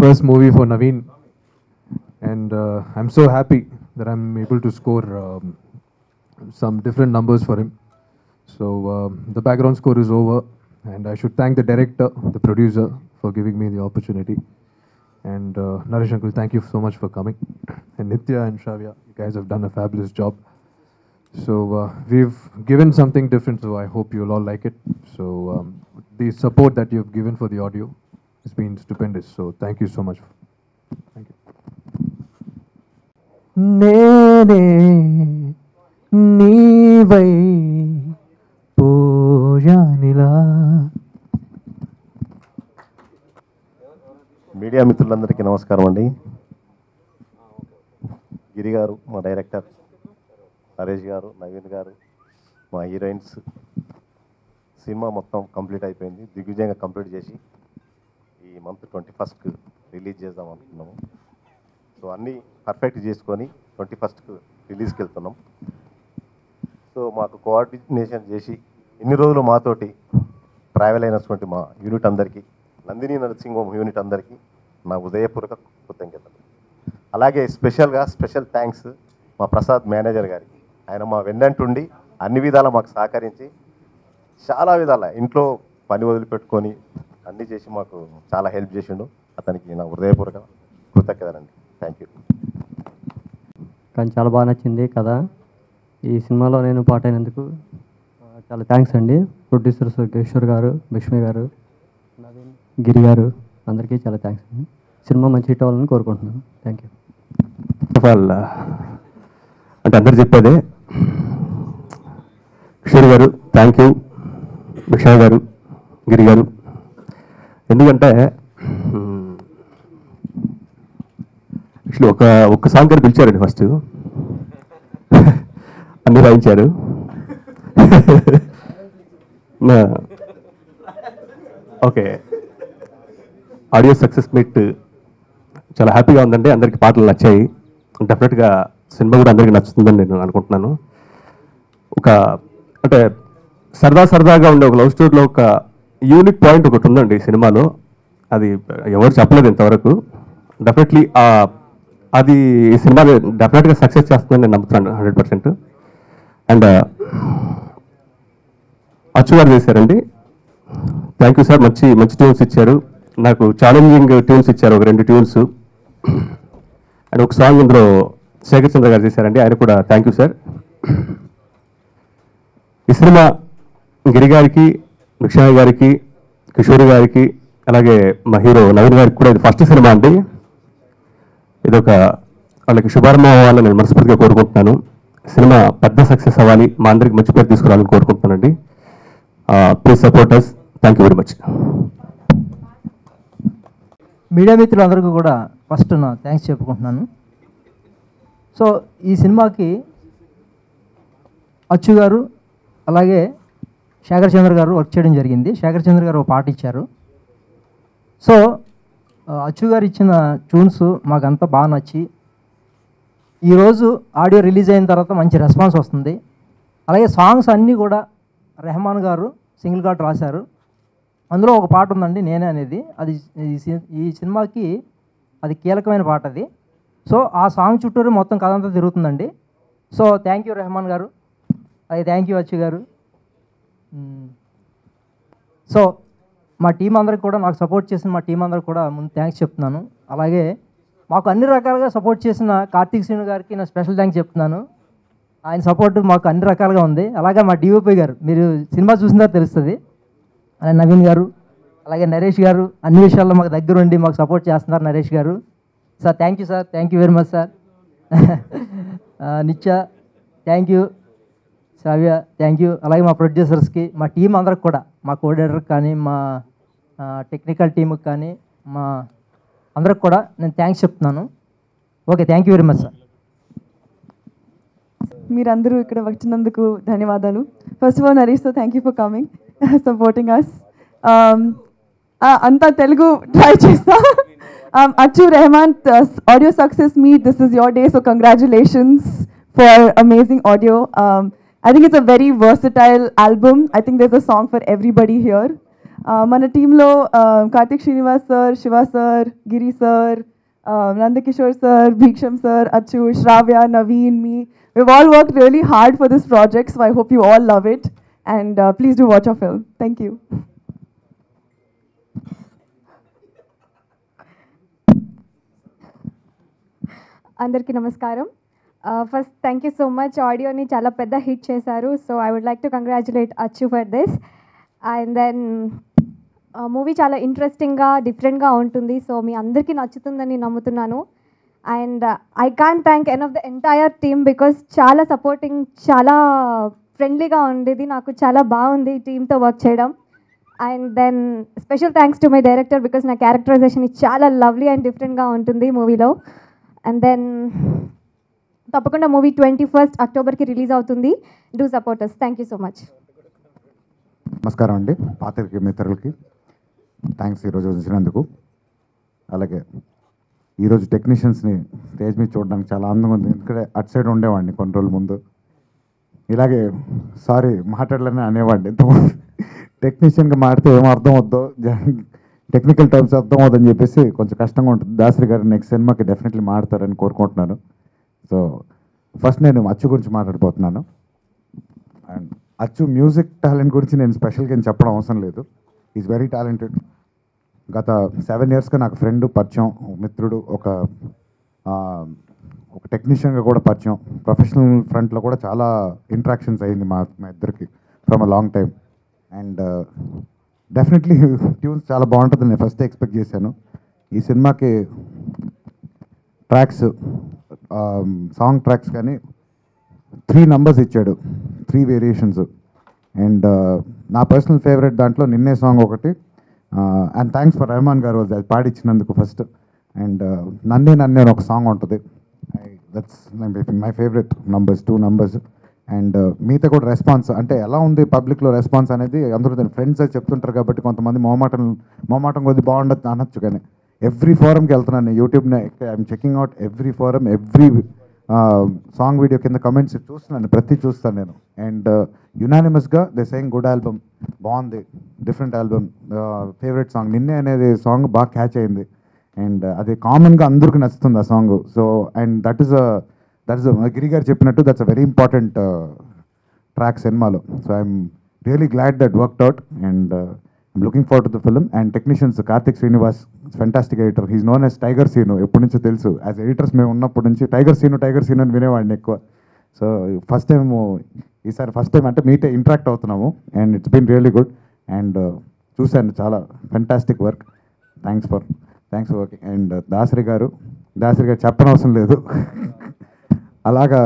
first movie for Naveen, and uh, I'm so happy that I'm able to score um, some different numbers for him. So um, the background score is over, and I should thank the director, the producer, for giving me the opportunity. And uh, Naresh Uncle, thank you so much for coming. And Nitya and Shavya, you guys have done a fabulous job. So uh, we've given something different, so I hope you'll all like it. So um, the support that you've given for the audio has been stupendous. So thank you so much. Thank you. నేనే నీవై పోయానిలా media మిత్రులందరికీ నమస్కారం అండి గిరి గారు మా director Naresh గారు నవీన్ గారు మా హీరోయిన్స్ సినిమా మొత్తం కంప్లీట్ అయిపోయింది దిగ్విజయంగా కంప్లీట్ చేసి ఈ మంత్ ట్వంటీ ఫస్ట్కి రిలీజ్ చేద్దాం అనుకున్నాము సో అన్నీ పర్ఫెక్ట్ చేసుకొని ట్వంటీ ఫస్ట్కి రిలీజ్కి వెళ్తున్నాం సో మాకు కోఆర్డినేషన్ చేసి ఇన్ని రోజులు మాతోటి ట్రావెల్ అయినటువంటి మా యూనిట్ అందరికీ నందిని నరసింహ హోమ్ యూనిట్ అందరికీ నా ఉదయపూర్వక కృతజ్ఞతలు అలాగే స్పెషల్గా స్పెషల్ థ్యాంక్స్ మా ప్రసాద్ మేనేజర్ గారికి ఆయన మా వెన్నంటుండి అన్ని విధాలా మాకు సహకరించి చాలా విధాల ఇంట్లో పని వదిలిపెట్టుకొని అన్నీ చేసి మాకు చాలా హెల్ప్ చేసిండు అతనికి నా హృదయపూర్వక కృతజ్ఞతలండి థ్యాంక్ యూ కానీ చాలా బాగా నచ్చింది కదా ఈ సినిమాలో నేను పాట అయినందుకు ఆ, చాలా థ్యాంక్స్ అండి ప్రొడ్యూసర్స్ కిషోర్ గారు లక్ష్మి గారు నవీన్ గిరి గారు అందరికీ చాలా థ్యాంక్స్ అండి సినిమా మంచి హిట్ అవ్వాలని కోరుకుంటున్నాను thank you first of all అంటే అందరు చెప్పేదే కిషోర్ గారు థ్యాంక్ యూ విషయ్ గారు గిరి గారు ఎందుకంటే యాక్చువల్లీ ఒక ఒక్క సాంగ్ గారు పిలిచారండి ఫస్ట్ అన్ని రాయించారు ఓకే ఆడియో సక్సెస్ మీట్ చాలా హ్యాపీగా ఉందండి అందరికి పాటలు నచ్చాయి డెఫినెట్గా సినిమా కూడా అందరికీ నచ్చుతుందని నేను అనుకుంటున్నాను ఒక అంటే సరదా సరదాగా ఉండే ఒక లవ్ స్టోరీలో ఒక యూనిక్ పాయింట్ ఒకటి ఉందండి ఈ సినిమాలో అది ఎవరు చెప్పలేదు ఇంతవరకు డెఫినెట్లీ అది ఈ సినిమా డెఫినెట్గా సక్సెస్ చేస్తుందని నేను నమ్ముతున్నాను హండ్రెడ్ పర్సెంట్ అండ్ అచ్చు గారు చేశారండి థ్యాంక్ యూ సార్ మంచి మంచి ట్యూన్స్ ఇచ్చారు నాకు ఛాలెంజింగ్ ట్యూన్స్ ఇచ్చారు ఒక రెండు ట్యూన్స్ అండ్ ఒక సాంగ్ ఇందులో శేఖర్ చంద్ర గారు చేశారండి ఆయన కూడా థ్యాంక్ యూ సార్ ఈ సినిమా గిరి గారికి భిక్షాయ్ గారికి కిషోర్ గారికి అలాగే మా హీరో నవీన్ గారికి కూడా ఇది ఫస్ట్ సినిమా అండి ఇది ఒక వాళ్ళకి శుభారంభం అవ్వాలని నేను మనస్ఫూర్తిగా కోరుకుంటున్నాను సినిమా పెద్ద సక్సెస్ అవ్వాలి మా అందరికి మంచి పేరు తీసుకురావాలని కోరుకుంటున్నానండి please support us thank you very much media మిత్రులందరికీ కూడా ఫస్ట్ నా థ్యాంక్స్ చెప్పుకుంటున్నాను సో ఈ సినిమాకి అచ్చు గారు అలాగే శేఖర్ చంద్ర గారు వర్క్ చేయడం జరిగింది శేఖర్ చంద్ర గారు ఒక పాట ఇచ్చారు సో ఆ, అచ్చు గారు ఇచ్చిన ట్యూన్స్ మాకంతా బాగా నచ్చి ఈరోజు ఆడియో రిలీజ్ అయిన తర్వాత మంచి రెస్పాన్స్ వస్తుంది అలాగే సాంగ్స్ అన్నీ కూడా రెహమాన్ గారు సింగిల్ కార్డ్ రాశారు అందులో ఒక పాట ఉందండి నేనే అనేది అది ఈ సి- ఈ సినిమాకి అది కీలకమైన పాట అది సో ఆ సాంగ్ చుట్టూరు మొత్తం కథ అంతా తిరుగుతుందండి సో థ్యాంక్ యూ రెహమాన్ గారు అలాగే థ్యాంక్ యూ అచ్చు గారు మ్మ్. సో మా టీం అందరికి కూడా నాకు సపోర్ట్ చేసిన మా టీం అందరికి కూడా ముందు థ్యాంక్స్ చెప్తున్నాను అలాగే మాకు అన్ని రకాలుగా సపోర్ట్ చేసిన కార్తీక్ శ్రీను గారికి నా స్పెషల్ థ్యాంక్స్ చెప్తున్నాను ఆయన సపోర్ట్ మాకు అన్ని రకాలుగా ఉంది అలాగే మా డిఓపి గారు మీరు సినిమా చూసిన తెలుస్తుంది అలాగే నవీన్ గారు అలాగే నరేష్ గారు అన్ని విషయాల్లో మాకు దగ్గర ఉండి మాకు సపోర్ట్ చేస్తున్నారు నరేష్ గారు sir thank you sir thank you very much sir Nitya thank you Shravya thank you అలాగే మా ప్రొడ్యూసర్స్కి మా టీం అందరికి కూడా మా కోఆర్డినేటర్కి కానీ మా టెక్నికల్ టీంకి కానీ మా అందరికి కూడా నేను థ్యాంక్స్ చెప్తున్నాను okay thank you very much sir మీరందరూ ఇక్కడ వచ్చినందుకు ధన్యవాదాలు first of all Naresh so thank you for coming supporting us అంతా తెలుగు ట్రై చేస్తా అచ్చు రెహమాన్ ఆడియో సక్సెస్ మీ this is your day so congratulations for amazing audio I think it's a very versatile album I think there's a song for everybody here మన టీంలో Karthik Srinivas sir Shiva sir Giri sir Nandakishore sir భీక్షమ్ sir Achu Shravya Naveen me we've all worked really hard for this project so i hope you all love it and uh, please do watch our film thank you అందరికీ నమస్కారం first thank you so much ఆడియోని చాలా పెద్ద hit చేశారు so I would like to congratulate Achu for this and then movie చాలా ఇంట్రెస్టింగ్గా డిఫరెంట్గా ఉంటుంది సో మీ అందరికీ నచ్చుతుందని నమ్ముతున్నాను and I can thank enough the entire team because చాలా సపోర్టింగ్ చాలా ఫ్రెండ్లీగా ఉండేది నాకు చాలా బాగుంది టీంతో వర్క్ చేయడం and then special thanks to my director because నా క్యారెక్టరైజేషన్ చాలా లవ్లీ అండ్ డిఫరెంట్గా ఉంటుంది మూవీలో అండ్ దెన్ తప్పకుండా మూవీ ట్వంటీ ఫస్ట్ అక్టోబర్కి రిలీజ్ అవుతుంది do supporters thank you so much నమస్కారం అండి పాత్రిక మిత్రులకి థ్యాంక్స్ ఈరోజు వచ్చినందుకు అలాగే ఈరోజు టెక్నీషియన్స్ని స్టేజ్ మీద చూడడానికి చాలా అందంగా ఉంది ఎందుకంటే అటు సైడ్ ఉండేవాడిని కొన్ని రోజుల ముందు ఇలాగే సారీ మాట్లాడలేని అనేవాడిని ఇంతకుముందు టెక్నీషియన్గా మాడితే ఏం అర్థం అవుద్దో టెక్నికల్ టర్మ్స్ అర్థం అవుతుందని చెప్పేసి కొంచెం కష్టంగా ఉంటుంది దాసరి గారు నెక్స్ట్ సినిమాకి డెఫినెట్లీ మాడతారని కోరుకుంటున్నాను సో ఫస్ట్ నేను అచ్చు గురించి మాట్లాడిపోతున్నాను అండ్ అచ్చు మ్యూజిక్ టాలెంట్ గురించి నేను స్పెషల్గా ఏం చెప్పడం అవసరం లేదు ఈజ్ వెరీ టాలెంటెడ్ గత సెవెన్ ఇయర్స్గా నాకు ఫ్రెండ్ పరిచయం మిత్రుడు ఒక ఆ, ఒక టెక్నీషియన్గా కూడా పరిచయం ప్రొఫెషనల్ ఫ్రంట్లో కూడా చాలా ఇంట్రాక్షన్స్ అయ్యింది మా మా ఇద్దరికి from a long time and definitely tunes చాలా బాగుంటుందని నేను ఫస్ట్ ఎక్స్పెక్ట్ చేశాను ఈ సినిమాకి ట్రాక్స్ సాంగ్ ట్రాక్స్ కానీ త్రీ నంబర్స్ ఇచ్చాడు త్రీ వేరియేషన్స్ అండ్ నా పర్సనల్ ఫేవరెట్ దాంట్లో నిన్నే సాంగ్ ఒకటి అండ్ థ్యాంక్స్ ఫర్ రెహమాన్ గారు అది పాడిచ్చినందుకు ఫస్ట్ అండ్ నన్నే నన్నే అని ఒక సాంగ్ ఉంటుంది that's my favourite numbers two numbers and మిగతా కూడా రెస్పాన్స్ అంటే ఎలా ఉంది పబ్లిక్లో రెస్పాన్స్ అనేది అందరూ ఫ్రెండ్స్ అది చెప్తుంటారు కాబట్టి కొంతమంది మొహమాటం మొహమాటం కొద్ది బాగుండదు అనొచ్చు కానీ ఎవ్రీ ఫోరంకి వెళ్తున్నాను నేను యూట్యూబ్ని I'm checking out every forum every song video కింద కమెంట్స్ చూస్తున్నాను ప్రతి చూస్తాను నేను అండ్ యునానిమస్గా దే సెయింగ్ గుడ్ ఆల్బమ్ బాగుంది different album favourite song Ninne అనేది సాంగ్ బాగా క్యాచ్ అయింది అండ్ అది కామన్గా అందరికి నచ్చుతుంది ఆ song so and that is that is Giri garu చెప్పినట్టు that's a very important track సినిమాలో so I'm really glad that worked out and I'm looking far to the film and technicians Karthik Srinivas fantastic editor he's known as tiger Seenu ఎప్పటి నుంచో తెలుసు as editors మేము ఉన్నప్పటి నుంచి tiger scene tiger scene అని వినేవాడిని ఎక్కువ సో ఫస్ట్ టైం ఈసారి ఫస్ట్ టైం అంటే మీటే ఇంటరాక్ట్ అవుతున్నాము and it's been really good and చూశాను చాలా fantastic work thanks for thanks for working and Dasari garu Dasari గారు చెప్పనవసరం లేదు అలాగా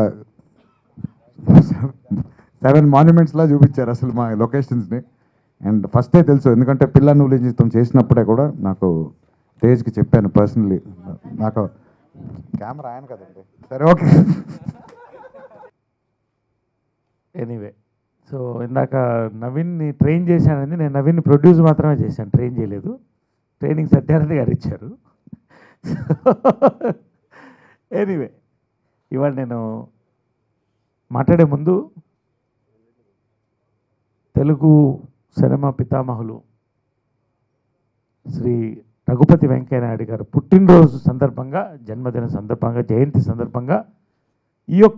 సెవెన్ మాన్యుమెంట్స్లా చూపించారు అసలు మా లొకేషన్స్ని అండ్ ఫస్టే తెలుసు ఎందుకంటే పిల్ల నువ్వు జీవితం చేసినప్పుడే కూడా నాకు తేజ్కి చెప్పాను పర్సనలీ నాకు కెమెరా ఆయన కదండి సరే ఓకే ఎనీవే సో ఇందాక నవీన్ని ట్రైన్ చేశానని నేను నవీన్ని ప్రొడ్యూస్ మాత్రమే చేశాను ట్రైన్ చేయలేదు ట్రైనింగ్ సత్యానంద గారు ఇచ్చారు ఎనీవే ఇవాళ నేను మాట్లాడే ముందు తెలుగు సినిమా పితామహులు శ్రీ రఘుపతి వెంకయ్యనాయుడు గారు పుట్టినరోజు సందర్భంగా జన్మదిన సందర్భంగా జయంతి సందర్భంగా ఈ యొక్క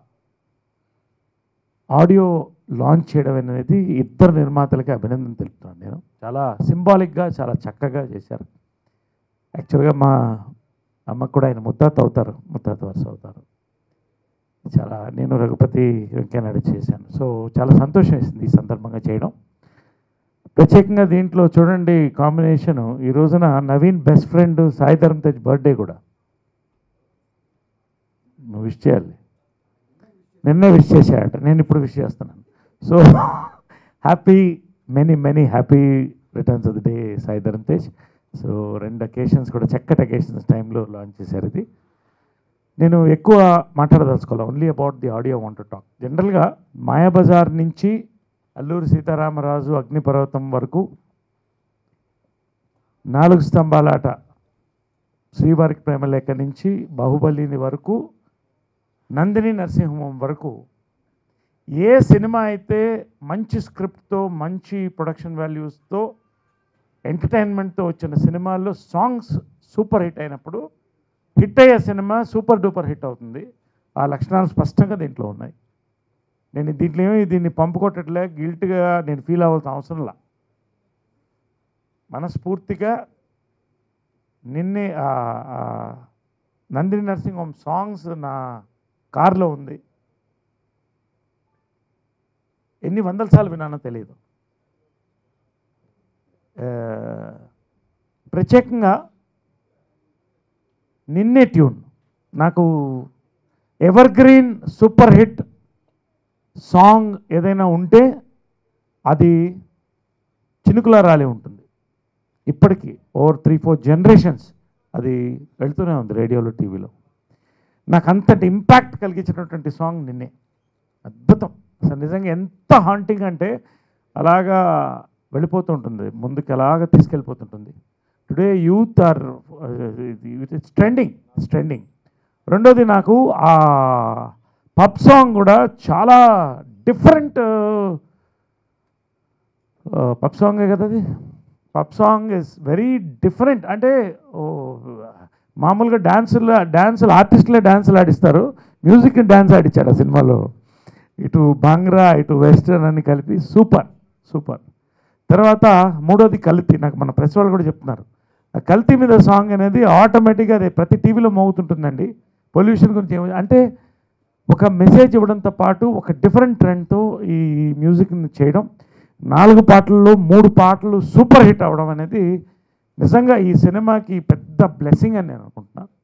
ఆడియో లాంచ్ చేయడం అనేది ఇద్దరు నిర్మాతలకి అభినందన తెలుపుతున్నాను నేను చాలా సింబాలిక్గా చాలా చక్కగా చేశారు యాక్చువల్గా మా అమ్మకు కూడా ఆయన ముత్తాత అవుతారు ముత్తాత వరుస అవుతారు చాలా నేను రఘుపతి వెంకయ్యనాయుడు చేశాను సో చాలా సంతోషం వేసింది ఈ సందర్భంగా చేయడం ప్రత్యేకంగా దీంట్లో చూడండి కాంబినేషన్ ఈ రోజున Naveen best friend Sai Dharam Tej birthday కూడా నువ్వు విష్ చేయాలి నిన్నే విష్ చేశాడట నేను ఇప్పుడు విష్ చేస్తున్నాను so happy many many happy returns of the day Sai Dharam Tej so రెండు అకేషన్స్ కూడా చక్కటి అకేషన్స్ టైంలో లాంచ్ చేశారు ఇది నేను ఎక్కువ మాట్లాడదలుచుకోవాలి only about the audio want talk జనరల్గా మాయాబజార్ నుంచి అల్లూరి సీతారామరాజు అగ్నిపర్వతం వరకు నాలుగు స్తంభాలాట శ్రీవారికి ప్రేమలేఖ నుంచి బాహుబలిని వరకు నందిని నరసింహం వరకు ఏ సినిమా అయితే మంచి స్క్రిప్ట్తో మంచి ప్రొడక్షన్ వాల్యూస్తో ఎంటర్టైన్మెంట్తో వచ్చిన సినిమాల్లో సాంగ్స్ సూపర్ హిట్ అయినప్పుడు హిట్ అయ్యే సినిమా సూపర్ డూపర్ హిట్ అవుతుంది ఆ లక్షణాలు స్పష్టంగా దీంట్లో ఉన్నాయి నేను దీంట్లో ఏమీ దీన్ని పంపు కొట్టట్లే గిల్ట్గా నేను ఫీల్ అవ్వాల్సిన అవసరంలా మనస్ఫూర్తిగా నిన్నే ఆ- ఆ నందిని నరసింహం సాంగ్స్ నా కార్లో ఉంది ఎన్ని వందల సార్లు విన్నానో తెలియదు ఆ, ప్రత్యేకంగా నిన్నే ట్యూన్ నాకు evergreen super hit song ఏదైనా ఉంటే అది చినుకుల రాలే ఉంటుంది ఇప్పటికీ ఓవర్ త్రీ ఫోర్ జనరేషన్స్ అది వెళ్తూనే ఉంది రేడియోలో టీవీలో నాకు అంతటి ఇంపాక్ట్ కలిగించినటువంటి సాంగ్ నిన్నే అద్భుతం అసలు నిజంగా ఎంత హాంటింగ్ అంటే అలాగా వెళ్ళిపోతూ ఉంటుంది ముందుకు అలాగా తీసుకెళ్ళిపోతుంటుంది today youth or it's trending it's trending రెండోది నాకు ఆ పబ్ సాంగ్ కూడా చాలా డిఫరెంట్ పబ్ సాంగే కదా అది pub song is very different అంటే ఓ, మామూలుగా డ్యాన్సులు డ్యాన్సులు ఆర్టిస్టులే డ్యాన్సులు ఆడిస్తారు మ్యూజిక్ డ్యాన్స్ ఆడిచ్చాడు ఆ సినిమాలో ఇటు భాంగ్రా ఇటు వెస్టర్న్ అని కలిపి సూపర్ సూపర్ తర్వాత మూడోది కల్తీ నాకు మన ప్రెస్ వాళ్ళు కూడా చెప్తున్నారు ఆ కల్తీ మీద సాంగ్ అనేది ఆటోమేటిక్గా అది ప్రతి టీవీలో మోగుతుంటుందండి పొల్యూషన్ గురించి ఏమి అంటే ఒక మెసేజ్ ఇవ్వడంతో పాటు ఒక డిఫరెంట్ ట్రెండ్తో ఈ మ్యూజిక్ని చేయడం నాలుగు పాటల్లో మూడు పాటలు సూపర్ హిట్ అవ్వడం అనేది నిజంగా ఈ సినిమాకి పెద్ద బ్లెస్సింగ్ అని నేను అనుకుంటున్నాను